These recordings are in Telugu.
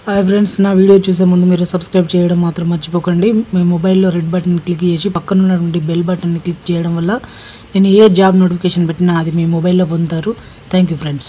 హాయ్ ఫ్రెండ్స్ నా వీడియో చూసే ముందు మీరు సబ్స్క్రైబ్ చేయడం మాత్రం మర్చిపోకండి మీ మొబైల్లో రెడ్ బటన్ క్లిక్ చేసి పక్కన ఉన్నటువంటి బెల్ బటన్ని క్లిక్ చేయడం వల్ల నేను ఏ జాబ్ నోటిఫికేషన్ పెట్టినా అది మీ మొబైల్లో పొందుతారు thank you friends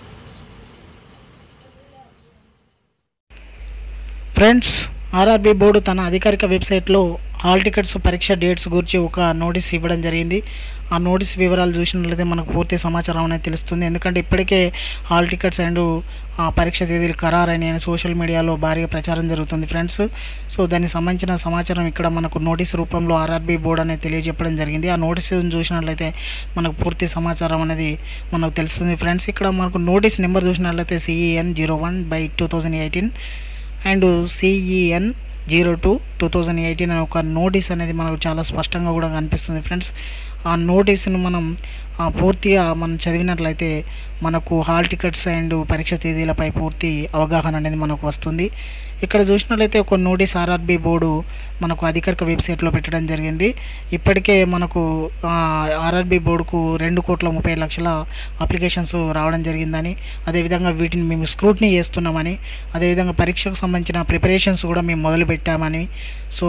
friends RRB board తన అధికారిక వెబ్సైట్లో హాల్ టికెట్స్ పరీక్ష డేట్స్ గురించి ఒక నోటీస్ ఇవ్వడం జరిగింది ఆ నోటీస్ వివరాలు చూసినట్లయితే మనకు పూర్తి సమాచారం అనేది తెలుస్తుంది ఎందుకంటే ఇప్పటికే హాల్ టికెట్స్ అండ్ ఆ పరీక్ష తేదీలు ఖరారని అని సోషల్ మీడియాలో భారీగా ప్రచారం జరుగుతుంది ఫ్రెండ్స్ సో దానికి సంబంధించిన సమాచారం ఇక్కడ మనకు నోటీస్ రూపంలో ఆర్ఆర్బీ బోర్డు అనేది తెలియజెప్పడం జరిగింది ఆ నోటీస్ చూసినట్లయితే మనకు పూర్తి సమాచారం అనేది మనకు తెలుస్తుంది ఫ్రెండ్స్ ఇక్కడ మనకు నోటీస్ నెంబర్ చూసినట్లయితే CEN zero one by two thousand eighteen and CEN zero two two thousand eighteen అనే ఒక నోటీస్ అనేది మనకు చాలా స్పష్టంగా కూడా కనిపిస్తుంది ఫ్రెండ్స్ ఆ నోటీస్ను మనం ఆ, పూర్తిగా మనం చదివినట్లయితే మనకు హాల్ టికెట్స్ అండ్ పరీక్ష తేదీలపై పూర్తి అవగాహన అనేది మనకు వస్తుంది ఇక్కడ చూసినట్లయితే ఒక నోటీస్ ఆర్ఆర్బీ బోర్డు మనకు అధికారిక వెబ్సైట్లో పెట్టడం జరిగింది ఇప్పటికే మనకు ఆర్ఆర్బీ బోర్డుకు రెండు కోట్ల ముప్పై లక్షల అప్లికేషన్స్ రావడం జరిగిందని అదేవిధంగా వీటిని మేము స్క్రూట్నీ చేస్తున్నామని అదేవిధంగా పరీక్షకు సంబంధించిన ప్రిపరేషన్స్ కూడా మేము మొదలు పెట్టామని సో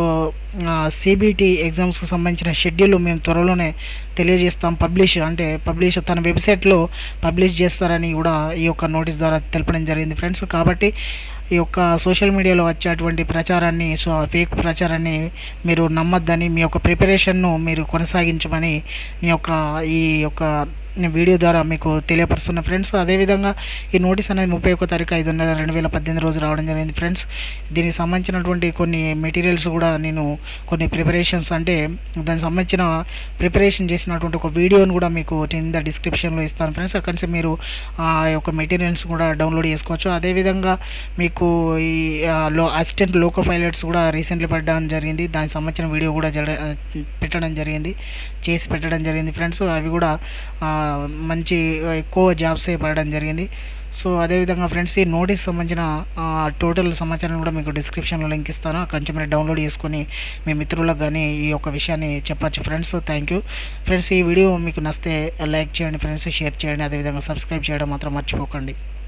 సిబిటి ఎగ్జామ్స్కి సంబంధించిన షెడ్యూల్ మేము త్వరలోనే తెలియజేస్తాం పబ్లిష్ అంటే పబ్లిష్ తన వెబ్సైట్లో పబ్లిష్ చేస్తారని కూడా ఈ యొక్క నోటీస్ ద్వారా తెలపడం జరిగింది ఫ్రెండ్స్ కాబట్టి ఈ యొక్క సోషల్ మీడియాలో వచ్చేటువంటి ప్రచారాన్ని సో ఫేక్ ప్రచారాన్ని మీరు నమ్మొద్దని మీ యొక్క ప్రిపరేషన్ను మీరు కొనసాగించమని మీ యొక్క ఈ యొక్క వీడియో ద్వారా మీకు తెలియపరుస్తున్న ఫ్రెండ్స్ అదేవిధంగా ఈ నోటీస్ అనేది ముప్పై ఒక్క తారీఖు ఐదు నెల రెండు వేల పద్దెనిమిది రోజు రావడం జరిగింది ఫ్రెండ్స్ దీనికి సంబంధించినటువంటి కొన్ని మెటీరియల్స్ కూడా నేను కొన్ని ప్రిపరేషన్స్ అంటే దానికి సంబంధించిన ప్రిపరేషన్ చేసినటువంటి ఒక వీడియోని కూడా మీకు కింద డిస్క్రిప్షన్లో ఇస్తాను ఫ్రెండ్స్ అక్కడి నుంచి మీరు ఆ యొక్క మెటీరియల్స్ కూడా డౌన్లోడ్ చేసుకోవచ్చు అదేవిధంగా మీకు ఈ ఆ, లో అసిస్టెంట్ లోకో పైలట్స్ కూడా రీసెంట్లీ పెట్టడం జరిగింది దానికి సంబంధించిన వీడియో కూడా జడ పెట్టడం జరిగింది చేసి పెట్టడం జరిగింది ఫ్రెండ్స్ అవి కూడా ఆ, మంచి ఎక్కువ జాబ్సే పడడం జరిగింది సో అదేవిధంగా ఫ్రెండ్స్ ఈ నోటీస్ సంబంధించిన టోటల్ సమాచారం కూడా మీకు డిస్క్రిప్షన్లో లింక్ ఇస్తాను అక్కడి నుంచి మీరు డౌన్లోడ్ చేసుకొని మీ మిత్రులకు కానీ ఈ యొక్క విషయాన్ని చెప్పచ్చు ఫ్రెండ్స్ థ్యాంక్ యూ ఫ్రెండ్స్ ఈ వీడియో మీకు నచ్చితే లైక్ చేయండి ఫ్రెండ్స్ షేర్ చేయండి అదేవిధంగా సబ్స్క్రైబ్ చేయడం మాత్రం మర్చిపోకండి